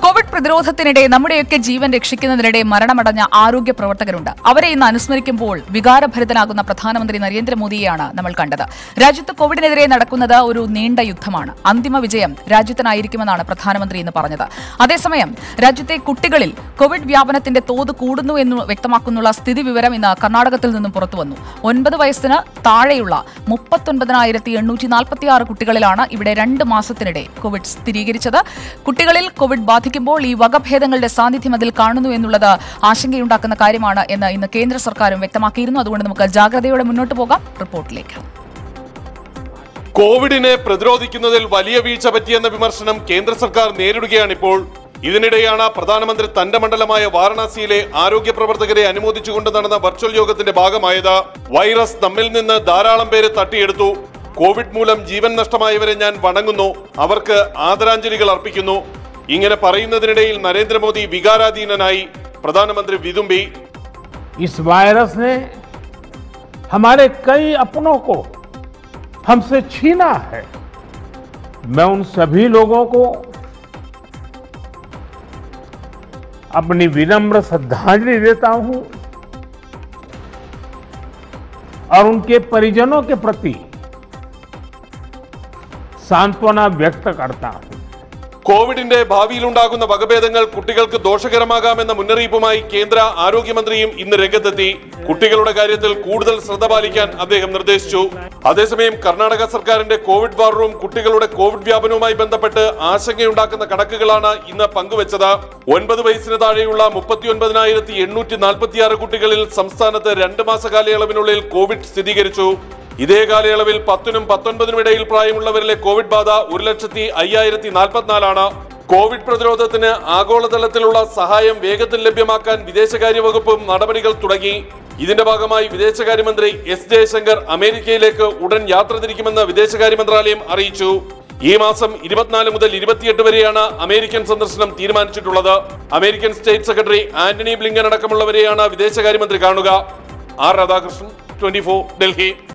Covid പ്രതിരോധത്തിനിടെ നമ്മുടെയൊക്കെ ജീവൻ രക്ഷിക്കുന്നതിനിടെ മരണമടഞ്ഞ ആരോഗ്യ പ്രവർത്തകരുണ്ട് അവരെ ഇന്ന് അനുസ്മരിക്കുമ്പോൾ വികാരഭരിതനാകുന്ന പ്രധാനമന്ത്രി നരേന്ദ്രമോദിയെയാണ് നമ്മൾ കണ്ടത് രാജ്യത്ത് കോവിഡിനെതിരെ നടക്കുന്നത് ഒരു നീണ്ട യുദ്ധമാണ് അന്തിമ വിജയം രാജ്യത്തിനായിരിക്കുമെന്നാണ് പ്രധാനമന്ത്രി ഇന്ന് പറഞ്ഞത് അതേസമയം രാജ്യത്തെ കുട്ടികളിൽ കോവിഡ് വ്യാപനത്തിന്റെ തോത് കൂടുന്നു എന്ന് വ്യക്തമാക്കുന്നുള്ള സ്ഥിതി വിവരം ഇന്ന് കർണാടകത്തിൽ നിന്നും പുറത്തുവന്നു ഒൻപത് വയസ്സിന് താഴെയുള്ള മുപ്പത്തൊൻപതിനായിരത്തി എണ്ണൂറ്റി നാൽപ്പത്തിയാറ് കുട്ടികളിലാണ് ഇവിടെ രണ്ട് മാസത്തിനിടെ കോവിഡ് സ്ഥിരീകരിച്ചത് കുട്ടികളിൽ കോവിഡ് ബാധിക്കുമ്പോൾ ഈ വകഭേദങ്ങളുടെ സാന്നിധ്യം അതിൽ കാണുന്നു എന്നുള്ളത് ആശങ്കയുണ്ടാക്കുന്ന കാര്യമാണ് എന്ന് ഇന്ന് കേന്ദ്ര സർക്കാരും വ്യക്തമാക്കിയിരുന്നു അതുകൊണ്ട് നമുക്ക് ജാഗ്രതയോടെ മുന്നോട്ട് പോകാം റിപ്പോർട്ടിലേക്ക് കോവിഡിനെ പ്രതിരോധിക്കുന്നതിൽ വലിയ വീഴ്ച പറ്റിയെന്ന വിമർശനം കേന്ദ്ര സർക്കാർ നേരിടുകയാണിപ്പോൾ ഇതിനിടെയാണ് പ്രധാനമന്ത്രി തന്റെ മണ്ഡലമായ വാരണാസിയിലെ ആരോഗ്യ പ്രവർത്തകരെ അനുമോദിച്ചുകൊണ്ട് നടന്ന വെർച്വൽ യോഗത്തിന്റെ ഭാഗമായത് വൈറസ് നമ്മിൽ നിന്ന് ധാരാളം പേര് തട്ടിയെടുത്തു കോവിഡ് മൂലം ജീവൻ നഷ്ടമായവരെ ഞാൻ വണങ്ങുന്നു അവർക്ക് ആദരാഞ്ജലികൾ അർപ്പിക്കുന്നു ഇങ്ങനെ പറയുന്നതിനിടയിൽ നരേന്ദ്രമോദി വികാരാധീനനായി പ്രധാനമന്ത്രി വിതുമ്പി इस वायरस ने हमारे कई अपनों को हमसे छीना है मैं उन सभी लोगों को अपनी विनम्र श्रद्धांजलि देता हूं और उनके परिजनों के प्रति सांत्वना व्यक्त करता हूं കോവിഡിന്റെ ഭാവിയിലുണ്ടാകുന്ന വകഭേദങ്ങൾ കുട്ടികൾക്ക് ദോഷകരമാകാമെന്ന മുന്നറിയിപ്പുമായി കേന്ദ്ര ആരോഗ്യമന്ത്രിയും ഇന്ന് രംഗത്തെത്തി കുട്ടികളുടെ കാര്യത്തിൽ കൂടുതൽ ശ്രദ്ധ പാലിക്കാൻ അദ്ദേഹം നിർദ്ദേശിച്ചു അതേസമയം കർണാടക സർക്കാരിന്റെ കോവിഡ് വാർ റൂം കുട്ടികളുടെ കോവിഡ് വ്യാപനവുമായി ബന്ധപ്പെട്ട് ആശങ്കയുണ്ടാക്കുന്ന കണക്കുകളാണ് ഇന്ന് പങ്കുവച്ചത് ഒൻപത് വയസ്സിന് താഴെയുള്ള മുപ്പത്തിയൊൻപതിനായിരത്തി എണ്ണൂറ്റി നാൽപ്പത്തിയാറ് കുട്ടികളിൽ സംസ്ഥാനത്ത് രണ്ട് മാസ കാലയളവിനുള്ളിൽ കോവിഡ് സ്ഥിരീകരിച്ചു ഇതേ കാലയളവിൽ പത്തിനും പത്തൊൻപതിനും ഇടയിൽ പ്രായമുള്ളവരിലെ കോവിഡ് ബാധ ഒരു ലക്ഷത്തി അയ്യായിരത്തി നാൽപ്പത്തിനാലാണ് കോവിഡ് പ്രതിരോധത്തിന് ആഗോളതലത്തിലുള്ള സഹായം വേഗത്തിൽ ലഭ്യമാക്കാൻ വിദേശകാര്യ വകുപ്പും നടപടികൾ തുടങ്ങി ഇതിന്റെ ഭാഗമായി വിദേശകാര്യമന്ത്രി എസ് ജയശങ്കർ അമേരിക്കയിലേക്ക് ഉടൻ യാത്ര തിരിക്കുമെന്ന് വിദേശകാര്യ മന്ത്രാലയം അറിയിച്ചു ഈ മാസം ഇരുപത്തിനാല് മുതൽ ഇരുപത്തിയെട്ട് വരെയാണ് അമേരിക്കൻ സന്ദർശനം തീരുമാനിച്ചിട്ടുള്ളത് American state secretary Antony Blinken അടക്കമുള്ളവരെയാണ് വിദേശകാര്യമന്ത്രി കാണുക ആർ രാധാകൃഷ്ണൻ ട്വന്റി ഡൽഹി